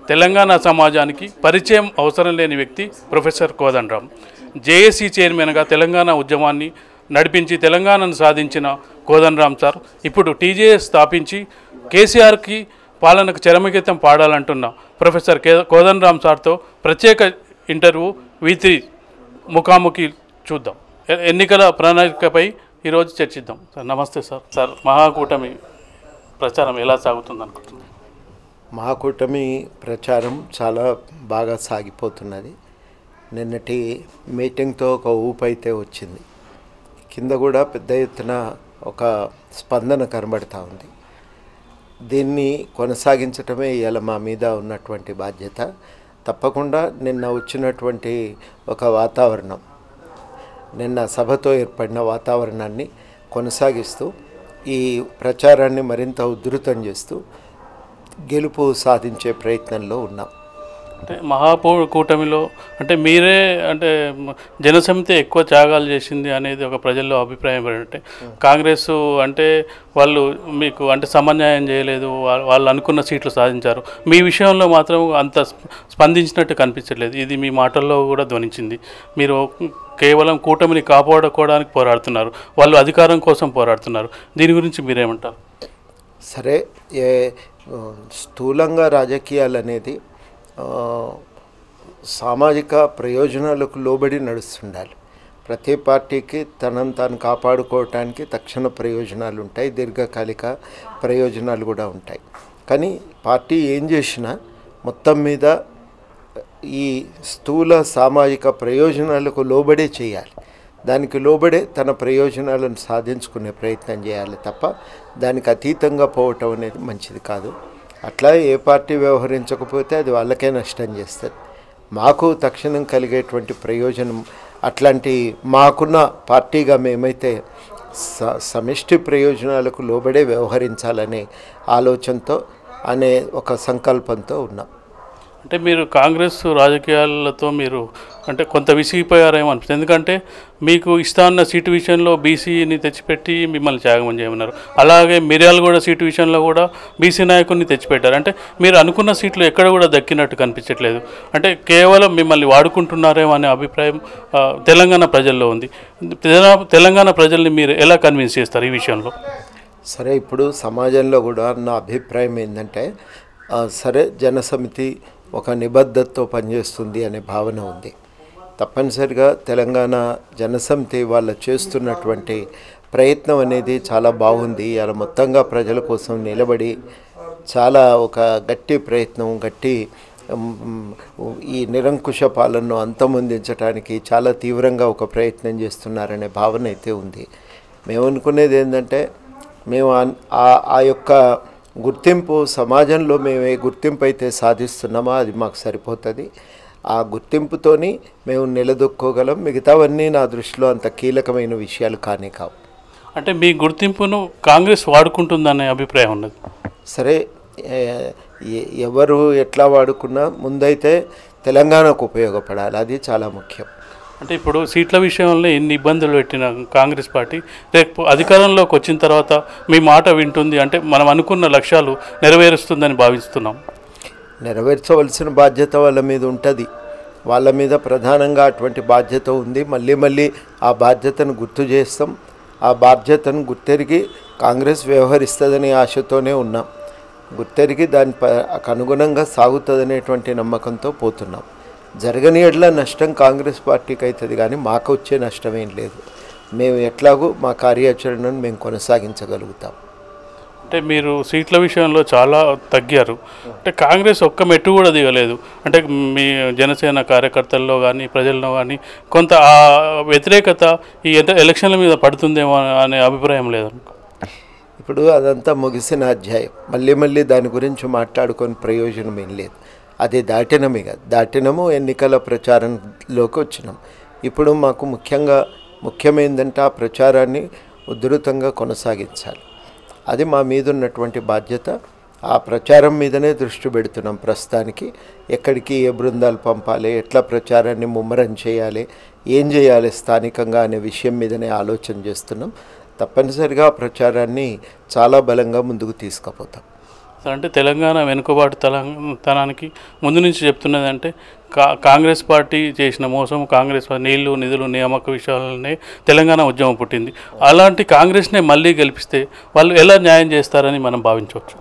తెలంగాణ సమాజానికి పరిచయం అవసరం లేని వ్యక్తి ప్రొఫెసర్ కోదండరాం జేఏసీ చైర్మన్గా తెలంగాణ ఉద్యమాన్ని నడిపించి తెలంగాణను సాధించిన కోదండరాం సార్ ఇప్పుడు టీజేఎస్ స్థాపించి కేసీఆర్కి పాలనకు చరమగీతం పాడాలంటున్న ప్రొఫెసర్ కే కోదండరాం సార్తో ప్రత్యేక ఇంటర్వ్యూ వీత్రి ముఖాముఖి చూద్దాం ఎ- ఎన్నికల ప్రణాళికపై ఈరోజు చర్చిద్దాం సార్ నమస్తే సార్ సార్ మహాకూటమి ప్రచారం ఎలా సాగుతుంది అనుకుంటున్నారు మహాకూటమి ప్రచారం చాలా బాగా సాగిపోతున్నది నిన్నటి మీటింగ్తో ఒక ఊపు అయితే వచ్చింది కింద కూడా పెద్ద ఎత్తున ఒక స్పందన కనబడతా ఉంది దీన్ని కొనసాగించటమే ఇవాళ మా మీద ఉన్నటువంటి బాధ్యత తప్పకుండా నిన్న వచ్చినటువంటి ఒక వాతావరణం నిన్న సభతో ఏర్పడిన వాతావరణాన్ని కొనసాగిస్తూ ఈ ప్రచారాన్ని మరింత ఉధృతం చేస్తూ గెలుపు సాధించే ప్రయత్నంలో ఉన్నాం అంటే మహాపూ కూటమిలో అంటే మీరే అంటే మ- జనసమితి ఎక్కువ త్యాగాలు చేసింది అనేది ఒక ప్రజల్లో అభిప్రాయం ఏంటంటే కాంగ్రెస్ అంటే వాళ్ళు మీకు అంటే సమన్యాయం చేయలేదు వా- వాళ్ళు అనుకున్న సీట్లు సాధించారు మీ విషయంలో మాత్రం అంత స్ప- స్పందించినట్టు కనిపించట్లేదు ఇది మీ మాటల్లో కూడా ధ్వనించింది మీరు కేవలం కూటమిని కాపాడుకోవడానికి పోరాడుతున్నారు వాళ్ళు అధికారం కోసం పోరాడుతున్నారు దీని గురించి మీరేమంటారు సరే ఏ ఆ, స్థూలంగా రాజకీయాలు అనేది ఆ, సామాజిక ప్రయోజనాలకు లోబడి నడుస్తుండాలి ప్రతి పార్టీకి తనను తాను కాపాడుకోవటానికి తక్షణ ప్రయోజనాలు ఉంటాయి దీర్ఘకాలిక ప్రయోజనాలు కూడా ఉంటాయి కానీ పార్టీ ఏం చేసినా మొత్తం మీద ఈ స్థూల సామాజిక ప్రయోజనాలకు లోబడే చేయాలి దానికి లోబడే తన ప్రయోజనాలను సాధించుకునే ప్రయత్నం చేయాలి తప్ప దానికి అతీతంగా పోవటం అనేది మంచిది కాదు అట్లా ఏ పార్టీ వ్యవహరించకపోతే అది వాళ్ళకే నష్టం చేస్తుంది మాకు తక్షణం కలిగేటువంటి ప్రయోజనం అట్లాంటి మాకున్న పార్టీగా మేమైతే స సమిష్టి ప్రయోజనాలకు లోబడే వ్యవహరించాలనే ఆలోచనతో అనే ఒక సంకల్పంతో ఉన్నాం అంటే మీరు కాంగ్రెస్ రాజకీయాలతో మీరు అంటే కొంత విసిగిపోయారేమో అనిపిస్తుంది ఎందుకంటే మీకు ఇస్తాన్న సీటు విషయంలో బీసీని తెచ్చిపెట్టి మిమ్మల్ని త్యాగం చేయమన్నారు అలాగే మిర్యాలగూడ సీటు విషయంలో కూడా బీసీ నాయకుడిని తెచ్చిపెట్టారు అంటే మీరు అనుకున్న సీట్లు ఎక్కడ కూడా దక్కినట్టు కనిపించట్లేదు అంటే కేవలం మిమ్మల్ని వాడుకుంటున్నారేమో అనే అభిప్రాయం ఆ, తెలంగాణ ప్రజల్లో ఉంది తెల- తెలంగాణ ప్రజల్ని మీరు ఎలా కన్విన్స్ చేస్తారు ఈ విషయంలో సరే ఇప్పుడు సమాజంలో కూడా నా అభిప్రాయం ఏంటంటే ఆ, సరే జనసమితి ఒక నిబద్ధతతో పనిచేస్తుంది అనే భావన ఉంది తప్పనిసరిగా తెలంగాణ జనసమితి వాళ్ళు చేస్తున్నటువంటి ప్రయత్నం అనేది చాలా బాగుంది అలా మొత్తంగా ప్రజల కోసం నిలబడి చాలా ఒక గట్టి ప్రయత్నం గట్టి ఉమ్, ఈ నిరంకుశ పాలనను అంతమొందించడానికి చాలా తీవ్రంగా ఒక ప్రయత్నం చేస్తున్నారనే భావన అయితే ఉంది మేము అనుకునేది ఏంటంటే మేము ఆ- ఆ- ఆ యొక్క గుర్తింపు సమాజంలో మేము ఏ గుర్తింపు అయితే సాధిస్తున్నామో అది మాకు సరిపోతుంది ఆ గుర్తింపుతోని మేము నిలదొక్కోగలం మిగతావన్నీ నా దృష్టిలో అంత కీలకమైన విషయాలు కానే కావు అంటే మీ గుర్తింపును కాంగ్రెస్ వాడుకుంటుందనే అభిప్రాయం ఉన్నది సరే ఏ- ఎ- ఎవరు ఎట్లా వాడుకున్నా ముందైతే తెలంగాణకు ఉపయోగపడాలి అది చాలా ముఖ్యం అంటే ఇప్పుడు సీట్ల విషయంలో ఎన్ని ఇబ్బందులు పెట్టిన కాంగ్రెస్ పార్టీ రేపు అధికారంలోకి వచ్చిన తర్వాత మీ మాట వింటుంది అంటే మనం అనుకున్న లక్ష్యాలు నెరవేరుస్తుందని భావిస్తున్నాం నెరవేర్చవలసిన బాధ్యత వాళ్ళ మీద ఉంటుంది వాళ్ళ మీద ప్రధానంగా అటువంటి బాధ్యత ఉంది మళ్ళీ మళ్ళీ ఆ బాధ్యతను గుర్తు చేస్తాం ఆ బాధ్యతను గుర్తెరిగి కాంగ్రెస్ వ్యవహరిస్తుందనే ఆశతోనే ఉన్నాం గుర్తెరిగి దాని ప అనుగుణంగా సాగుతుందనేటువంటి నమ్మకంతో పోతున్నాం జరగని ఎడ్ల నష్టం కాంగ్రెస్ పార్టీకి అవుతుంది కానీ మాకు వచ్చే నష్టం ఏం లేదు మేము ఎట్లాగూ మా కార్యాచరణను మేము కొనసాగించగలుగుతాం అంటే మీరు సీట్ల విషయంలో చాలా తగ్గారు అంటే కాంగ్రెస్ ఒక్క మెట్టు కూడా దిగలేదు అంటే మీ జనసేన కార్యకర్తల్లో కానీ ప్రజల్లో కానీ కొంత ఆ వ్యతిరేకత ఈ ఎద- ఎలక్షన్ల మీద పడుతుందేమో అనే అభిప్రాయం లేదు ఇప్పుడు అదంతా ముగిసిన అధ్యాయం మళ్ళీ మళ్ళీ దాని గురించి మాట్లాడుకొని ప్రయోజనం ఏం లేదు అది దాటినమే కాదు దాటినము ఎన్నికల ప్రచారంలోకి వచ్చినాం ఇప్పుడు మాకు ముఖ్యంగా ముఖ్యమైందంటే ఆ ప్రచారాన్ని ఉధృతంగా కొనసాగించాలి అది మా మీద ఉన్నటువంటి బాధ్యత ఆ ప్రచారం మీదనే దృష్టి పెడుతున్నాం ప్రస్తుతానికి ఎక్కడికి ఏ బృందాలు పంపాలి ఎట్లా ప్రచారాన్ని ముమ్మరం చేయాలి ఏం చేయాలి స్థానికంగా అనే విషయం మీదనే ఆలోచన చేస్తున్నాం తప్పనిసరిగా ఆ ప్రచారాన్ని చాలా బలంగా ముందుకు తీసుకుపోతాం అంటే తెలంగాణ వెనుకబాటు తనానికి ముందు నుంచి చెప్తున్నది అంటే కా కాంగ్రెస్ పార్టీ చేసిన మోసం కాంగ్రెస్ పార్టీ నీళ్లు నిధులు నియామక విషయాలనే తెలంగాణ ఉద్యమం పుట్టింది అలాంటి కాంగ్రెస్నే మళ్ళీ గెలిపిస్తే వాళ్ళు ఎలా న్యాయం చేస్తారని మనం భావించవచ్చు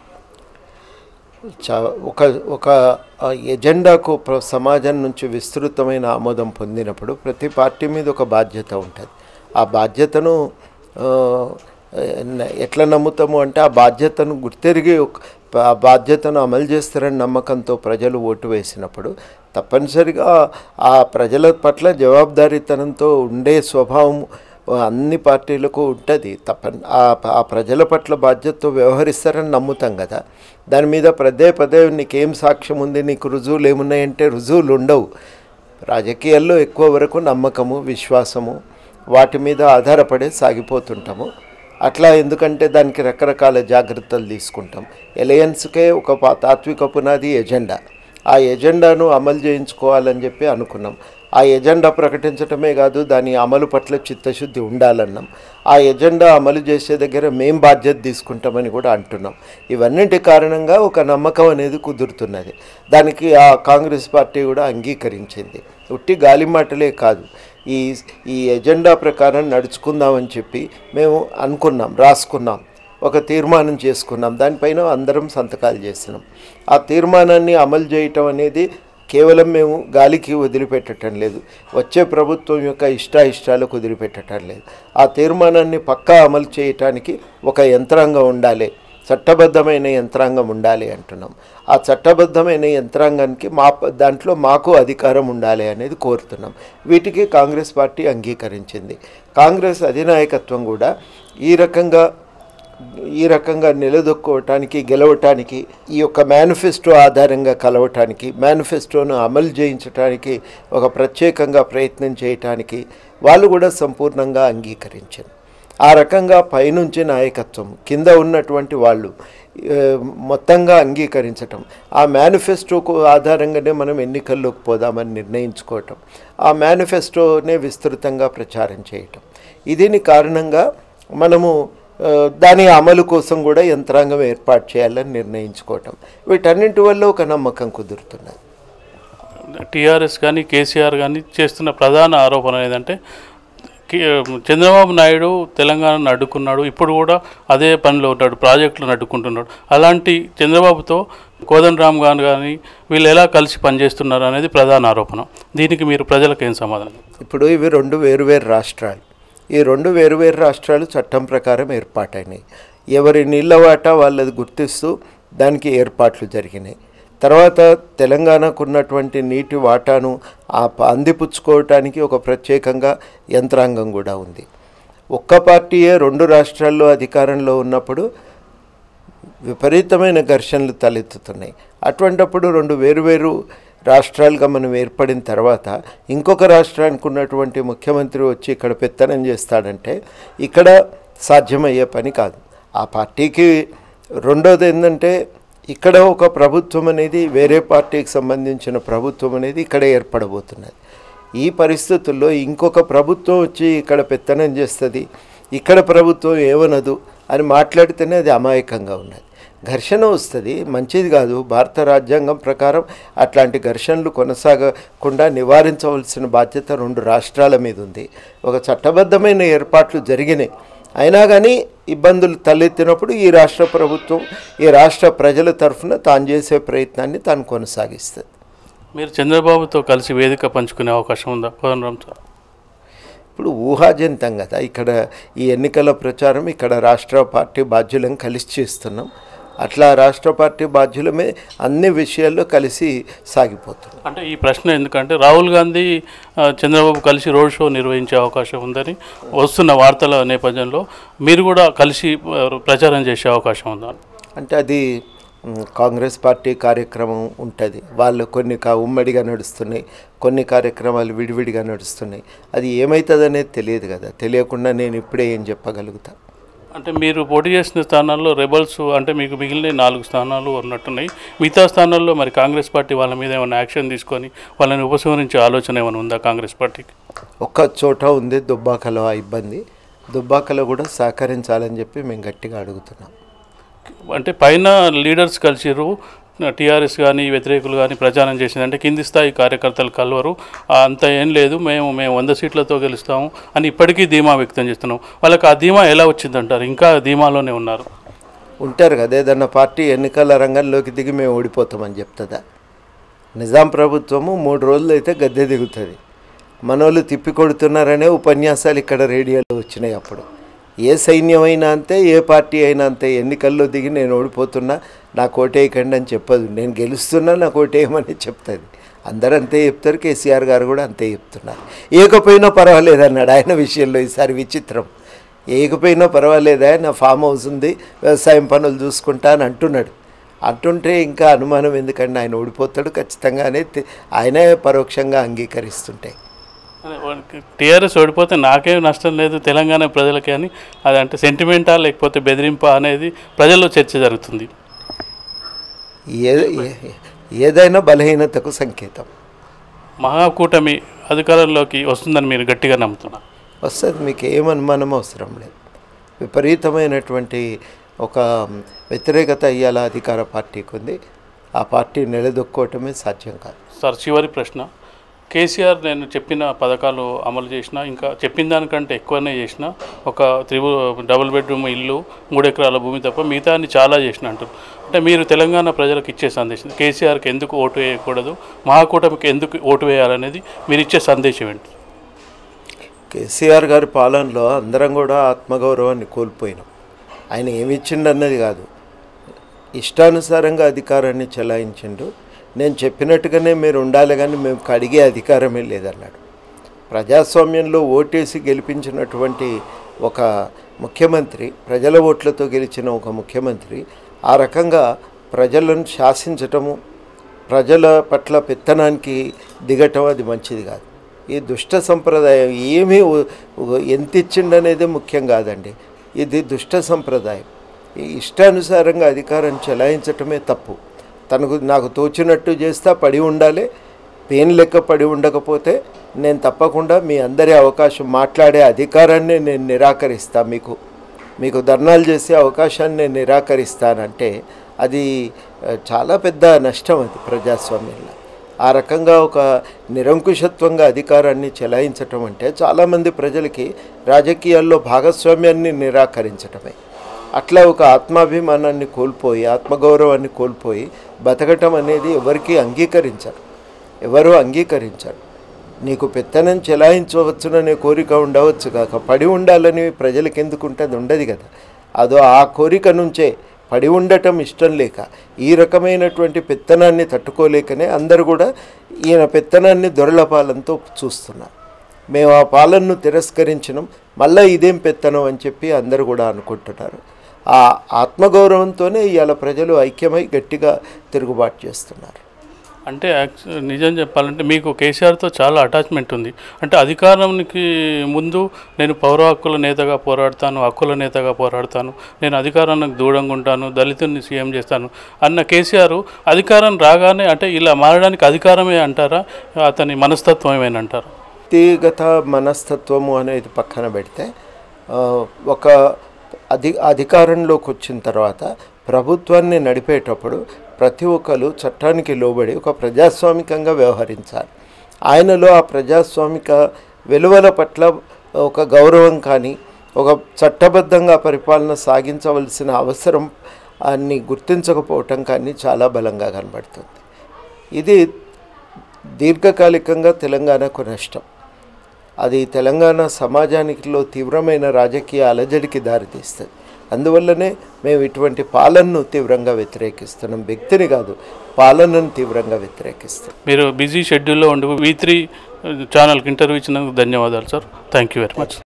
చా ఒక ఒక ఆ, ఎజెండాకు ప్ర- సమాజం నుంచి విస్తృతమైన ఆమోదం పొందినప్పుడు ప్రతి పార్టీ మీద ఒక బాధ్యత ఉంటుంది ఆ బాధ్యతను ఆ, ఎన్న- ఎట్లా నమ్ముతాము అంటే ఆ బాధ్యతను గుర్తెరిగి ఒక- ఆ బాధ్యతను అమలు చేస్తారని నమ్మకంతో ప్రజలు ఓటు వేసినప్పుడు తప్పనిసరిగా ఆ ప్రజల పట్ల జవాబుదారీతనంతో ఉండే స్వభావం అన్ని పార్టీలకు ఉంటుంది తప్ప ఆ ఆ ప్రజల పట్ల బాధ్యతతో వ్యవహరిస్తారని నమ్ముతాం కదా దాని మీద పదే పదే నీకేం సాక్ష్యం ఉంది నీకు రుజువులు ఏమున్నాయంటే రుజువులు ఉండవు రాజకీయాల్లో ఎక్కువ వరకు నమ్మకము విశ్వాసము వాటి మీద ఆధారపడే సాగిపోతుంటాము అట్లా ఎందుకంటే దానికి రకరకాల జాగ్రత్తలు తీసుకుంటాం ఎలయన్స్కే ఒక పా- తాత్విక పునాది ఎజెండా ఆ ఎజెండాను అమలు చేయించుకోవాలని చెప్పి అనుకున్నాం ఆ ఎజెండా ప్రకటించటమే కాదు దాని అమలు పట్ల చిత్తశుద్ధి ఉండాలన్నాం ఆ ఎజెండా అమలు చేసే దగ్గర మేం బాధ్యత తీసుకుంటామని కూడా అంటున్నాం ఇవన్నింటి కారణంగా ఒక నమ్మకం అనేది కుదురుతున్నది దానికి ఆ కాంగ్రెస్ పార్టీ కూడా అంగీకరించింది ఉట్టి గాలి మాటలే కాదు ఈ ఈ ఎజెండా ప్రకారం నడుచుకుందామని చెప్పి మేము అనుకున్నాం రాసుకున్నాం ఒక తీర్మానం చేసుకున్నాం దానిపైన అందరం సంతకాలు చేసినాం ఆ తీర్మానాన్ని అమలు చేయటం అనేది కేవలం మేము గాలికి వదిలిపెట్టడం లేదు వచ్చే ప్రభుత్వం యొక్క ఇష్టాయిష్టాలకు వదిలిపెట్టడం లేదు ఆ తీర్మానాన్ని పక్కా అమలు చేయటానికి ఒక యంత్రాంగం ఉండాలి చట్టబద్ధమైన యంత్రాంగం ఉండాలి అంటున్నాం ఆ చట్టబద్ధమైన యంత్రాంగానికి మా దాంట్లో మాకు అధికారం ఉండాలి అనేది కోరుతున్నాం వీటికి కాంగ్రెస్ పార్టీ అంగీకరించింది కాంగ్రెస్ అధినాయకత్వం కూడా ఈ రకంగా ఈ రకంగా నిలదొక్కోవటానికి గెలవటానికి ఈ యొక్క మేనిఫెస్టో ఆధారంగా కలవటానికి మేనిఫెస్టోను అమలు చేయించడానికి ఒక ప్రత్యేకంగా ప్రయత్నం చేయటానికి వాళ్ళు కూడా సంపూర్ణంగా అంగీకరించారు ఆ రకంగా పైనుంచి నాయకత్వం కింద ఉన్నటువంటి వాళ్ళు ఏ, మొత్తంగా అంగీకరించటం ఆ మేనిఫెస్టోకు ఆధారంగానే మనం ఎన్నికల్లోకి పోదామని నిర్ణయించుకోవటం ఆ మేనిఫెస్టోనే విస్తృతంగా ప్రచారం చేయటం ఇదిని కారణంగా మనము ఆ, దాని అమలు కోసం కూడా యంత్రాంగం ఏర్పాటు చేయాలని నిర్ణయించుకోవటం వీటన్నింటి వల్ల ఒక నమ్మకం కుదురుతున్నది టీఆర్ఎస్ కానీ కేసీఆర్ కానీ చేస్తున్న ప్రధాన ఆరోపణ ఏంటంటే కి- చంద్రబాబు నాయుడు తెలంగాణను అడ్డుకున్నాడు ఇప్పుడు కూడా అదే పనిలో ఉంటాడు ప్రాజెక్టులను అడ్డుకుంటున్నాడు అలాంటి చంద్రబాబుతో కోదండ రామ్ గారు కానీ వీళ్ళు ఎలా కలిసి పనిచేస్తున్నారు అనేది ప్రధాన ఆరోపణ దీనికి మీరు ప్రజలకు ఏం సమాధానం ఇప్పుడు ఇవి రెండు వేరువేరు రాష్ట్రాలు ఈ రెండు వేరువేరు రాష్ట్రాలు చట్టం ప్రకారం ఏర్పాటైనాయి ఎవరి నీళ్ళ వాటా వాళ్ళది గుర్తిస్తూ దానికి ఏర్పాట్లు జరిగినాయి తర్వాత తెలంగాణకు ఉన్నటువంటి నీటి వాటాను ఆ ప- అందిపుచ్చుకోవటానికి ఒక ప్రత్యేకంగా యంత్రాంగం కూడా ఉంది ఒక్క పార్టీయే రెండు రాష్ట్రాల్లో అధికారంలో ఉన్నప్పుడు విపరీతమైన ఘర్షణలు తలెత్తుతున్నాయి అటువంటప్పుడు రెండు వేరువేరు రాష్ట్రాలుగా మనం ఏర్పడిన తర్వాత ఇంకొక రాష్ట్రానికి ఉన్నటువంటి ముఖ్యమంత్రి వచ్చి ఇక్కడ పెత్తనం చేస్తాడంటే ఇక్కడ సాధ్యమయ్యే పని కాదు ఆ పార్టీకి రెండోది ఏంటంటే ఇక్కడ ఒక ప్రభుత్వం అనేది వేరే పార్టీకి సంబంధించిన ప్రభుత్వం అనేది ఇక్కడ ఏర్పడబోతున్నది ఈ పరిస్థితుల్లో ఇంకొక ప్రభుత్వం వచ్చి ఇక్కడ పెత్తనం చేస్తుంది ఇక్కడ ప్రభుత్వం ఏమనదు అని మాట్లాడితేనే అది అమాయకంగా ఉన్నది ఘర్షణ వస్తుంది మంచిది కాదు భారత రాజ్యాంగం ప్రకారం అట్లాంటి ఘర్షణలు కొనసాగకుండా నివారించవలసిన బాధ్యత రెండు రాష్ట్రాల మీద ఉంది ఒక చట్టబద్ధమైన ఏర్పాట్లు జరిగినాయి అయినా కానీ ఇబ్బందులు తలెత్తినప్పుడు ఈ రాష్ట్ర ప్రభుత్వం ఈ రాష్ట్ర ప్రజల తరఫున తాను చేసే ప్రయత్నాన్ని తాను కొనసాగిస్తుంది మీరు చంద్రబాబుతో కలిసి వేదిక పంచుకునే అవకాశం ఉందా కోదండరామ్ సార్ ఇప్పుడు ఊహాజనితం కదా ఇక్కడ ఈ ఎన్నికల ప్రచారం ఇక్కడ రాష్ట్ర పార్టీ బాధ్యులను కలిసి చేస్తున్నాం అట్లా రాష్ట్ర పార్టీ బాధ్యులమే అన్ని విషయాల్లో కలిసి సాగిపోతున్నాం అంటే ఈ ప్రశ్న ఎందుకంటే రాహుల్ గాంధీ ఆ, చంద్రబాబు కలిసి రోడ్ షో నిర్వహించే అవకాశం ఉందని వస్తున్న వార్తల నేపథ్యంలో మీరు కూడా కలిసి ఆ, ప్రచారం చేసే అవకాశం ఉందా అంటే అది మ్, కాంగ్రెస్ పార్టీ కార్యక్రమం ఉంటుంది వాళ్ళు కొన్ని కా ఉమ్మడిగా నడుస్తున్నాయి కొన్ని కార్యక్రమాలు విడివిడిగా నడుస్తున్నాయి అది ఏమవుతుంది అనేది తెలియదు కదా తెలియకుండా నేను ఇప్పుడే ఏం చెప్పగలుగుతా అంటే మీరు పోటీ చేసిన స్థానాల్లో రెబల్స్ అంటే మీకు మిగిలిన నాలుగు స్థానాలు ఉన్నట్టున్నాయి మిగతా స్థానాల్లో మరి కాంగ్రెస్ పార్టీ వాళ్ళ మీద ఏమైనా యాక్షన్ తీసుకొని వాళ్ళని ఉపసంహరించే ఆలోచన ఏమైనా ఉందా కాంగ్రెస్ పార్టీకి ఒక్క చోట ఉంది దుబ్బాకలో ఆ ఇబ్బంది దుబ్బాకలో కూడా సహకరించాలని చెప్పి మేము గట్టిగా అడుగుతున్నాం అంటే పైన లీడర్స్ కలిసిరు టీఆర్ఎస్ కానీ వ్యతిరేకులు కానీ ప్రచారం చేసింది అంటే కింది స్థాయి కార్యకర్తలు కలవరు ఆ, అంత ఏం లేదు మేము మేము వంద సీట్లతో గెలుస్తాము అని ఇప్పటికీ ధీమా వ్యక్తం చేస్తున్నాం వాళ్ళకి ఆ ధీమా ఎలా వచ్చిందంటారు ఇంకా ధీమాలోనే ఉన్నారు ఉంటారు కదా ఏదన్నా పార్టీ ఎన్నికల రంగంలోకి దిగి మేము ఓడిపోతామని చెప్తుందా నిజాం ప్రభుత్వము మూడు రోజులు అయితే గద్దె దిగుతుంది మనోళ్ళు తిప్పి కొడుతున్నారనే ఉపన్యాసాలు ఇక్కడ రేడియోలో వచ్చినాయి అప్పుడు ఏ సైన్యమైనా అంతే ఏ పార్టీ అయినా అంతే ఎన్నికల్లో దిగి నేను ఓడిపోతున్నా నాకు ఓటేయకండి అని చెప్పదు నేను గెలుస్తున్నా నాకు ఓటేయమని చెప్తుంది అందరూ అంతే చెప్తారు కేసీఆర్ గారు కూడా అంతే చెప్తున్నారు ఏకపోయినా పర్వాలేదు అన్నాడు ఆయన విషయంలో ఈసారి విచిత్రం ఏకపోయినా పర్వాలేదా నా ఫామ్ హౌస్ ఉంది వ్యవసాయం పనులు చూసుకుంటా అని అంటున్నాడు అంటుంటే ఇంకా అనుమానం ఎందుకంటే ఆయన ఓడిపోతాడు ఖచ్చితంగానే తె- ఆయనే పరోక్షంగా అంగీకరిస్తుంటాయి టీఆర్ఎస్ ఓడిపోతే నాకేం నష్టం లేదు తెలంగాణ ప్రజలకి అని అది అంటే సెంటిమెంటా లేకపోతే బెదిరింపా అనేది ప్రజల్లో చర్చ జరుగుతుంది ఏ ఏ- ఏదైనా బలహీనతకు సంకేతం మహాకూటమి అధికారంలోకి వస్తుందని మీరు గట్టిగా నమ్ముతున్నారు వస్తుంది మీకు ఏం అనుమానం అవసరం లేదు విపరీతమైనటువంటి ఒక వ్యతిరేకత ఇయ్యాల అధికార పార్టీకి ఉంది ఆ పార్టీ నిలదొక్కోవటమే సాధ్యం కాదు సార్ చివరి ప్రశ్న కేసీఆర్ నేను చెప్పిన పథకాలు అమలు చేసిన ఇంకా చెప్పిన దానికంటే ఎక్కువనే చేసిన ఒక త్రిభు డబుల్ బెడ్రూమ్ ఇల్లు మూడు ఎకరాల భూమి తప్ప మిగతా అన్ని చాలా చేసిన అంటారు అంటే మీరు తెలంగాణ ప్రజలకు ఇచ్చే సందేశం కేసీఆర్కి ఎందుకు ఓటు వేయకూడదు మహాకూటమికి ఎందుకు ఓటు వేయాలనేది మీరు ఇచ్చే సందేశం ఏంటి కేసీఆర్ గారి పాలనలో అందరం కూడా ఆత్మగౌరవాన్ని కోల్పోయినాం ఆయన ఏమి ఇచ్చిండన్నది కాదు ఇష్టానుసారంగా అధికారాన్ని చెలాయించిండు నేను చెప్పినట్టుగానే మీరు ఉండాలి కానీ మేము అడిగే అధికారమే లేదన్నాడు ప్రజాస్వామ్యంలో ఓటేసి గెలిపించినటువంటి ఒక ముఖ్యమంత్రి ప్రజల ఓట్లతో గెలిచిన ఒక ముఖ్యమంత్రి ఆ రకంగా ప్రజలను శాసించటము ప్రజల పట్ల పెత్తనానికి దిగటం అది మంచిది కాదు ఈ దుష్ట సంప్రదాయం ఏమీ ఉ- ఉ- ఎంత ఇచ్చిండనేది ముఖ్యం కాదండి ఇది దుష్ట సంప్రదాయం ఈ ఇష్టానుసారంగా అధికారం చెలాయించటమే తప్పు తనకు నాకు తోచినట్టు చేస్తా పడి ఉండాలి పెయిన్ లెక్క పడి ఉండకపోతే నేను తప్పకుండా మీ అందరి అవకాశం మాట్లాడే అధికారాన్ని నేను నిరాకరిస్తా మీకు మీకు ధర్నాలు చేసే అవకాశాన్ని నేను నిరాకరిస్తానంటే అది ఆ, చాలా పెద్ద నష్టం అది ప్రజాస్వామ్యంలో ఆ రకంగా ఒక నిరంకుశత్వంగా అధికారాన్ని చెలాయించటం అంటే చాలామంది ప్రజలకి రాజకీయాల్లో భాగస్వామ్యాన్ని నిరాకరించటమే అట్లా ఒక ఆత్మాభిమానాన్ని కోల్పోయి ఆత్మగౌరవాన్ని కోల్పోయి బతకటం అనేది ఎవరికీ అంగీకరించరు ఎవరు అంగీకరించరు నీకు పెత్తనం చెలాయించవచ్చుననే కోరిక ఉండవచ్చు కాక పడి ఉండాలని ప్రజలకు ఎందుకు ఉంటుంది ఉండదు కదా అదో ఆ కోరిక నుంచే పడి ఉండటం ఇష్టం లేక ఈ రకమైనటువంటి పెత్తనాన్ని తట్టుకోలేకనే అందరూ కూడా ఈయన పెత్తనాన్ని దొరలపాలంతో చూస్తున్నారు మేము ఆ పాలనను తిరస్కరించినాం మళ్ళీ ఇదేం పెత్తనం అని చెప్పి అందరూ కూడా అనుకుంటున్నారు ఆ ఆత్మగౌరవంతోనే ఇవాళ ప్రజలు ఐక్యమై గట్టిగా తిరుగుబాటు చేస్తున్నారు అంటే యాక్చు- నిజం చెప్పాలంటే మీకు కేసీఆర్తో చాలా అటాచ్మెంట్ ఉంది అంటే అధికారానికి ముందు నేను పౌర హక్కుల నేతగా పోరాడతాను హక్కుల నేతగా పోరాడతాను నేను అధికారానికి దూరంగా ఉంటాను దళితుల్ని సీఎం చేస్తాను అన్న కేసీఆర్ అధికారం రాగానే అంటే ఇలా మారడానికి అధికారమే అంటారా అతని మనస్తత్వం ఏమైనా అంటారా వ్యక్తిగత మనస్తత్వము అనేది పక్కన పెడితే ఆ, ఒక అధి అధికారంలోకి వచ్చిన తర్వాత ప్రభుత్వాన్ని నడిపేటప్పుడు ప్రతి ఒక్కరు చట్టానికి లోబడి ఒక ప్రజాస్వామికంగా వ్యవహరించాలి ఆయనలో ఆ ప్రజాస్వామిక విలువల పట్ల ఒక గౌరవం కానీ ఒక చట్టబద్ధంగా పరిపాలన సాగించవలసిన అవసరం అన్ని గుర్తించకపోవటం కానీ చాలా బలంగా కనబడుతుంది ఇది దీర్ఘకాలికంగా తెలంగాణకు నష్టం అది తెలంగాణ సమాజానికిలో తీవ్రమైన రాజకీయ అలజడికి దారితీస్తుంది అందువల్లనే మేము ఇటువంటి పాలనను తీవ్రంగా వ్యతిరేకిస్తున్నాం వ్యక్తిని కాదు పాలనను తీవ్రంగా వ్యతిరేకిస్తాం మీరు బిజీ షెడ్యూల్లో ఉండి వీ త్రీ ఛానల్కి ఇంటర్వ్యూ ఇచ్చినందుకు ధన్యవాదాలు sir thank you very much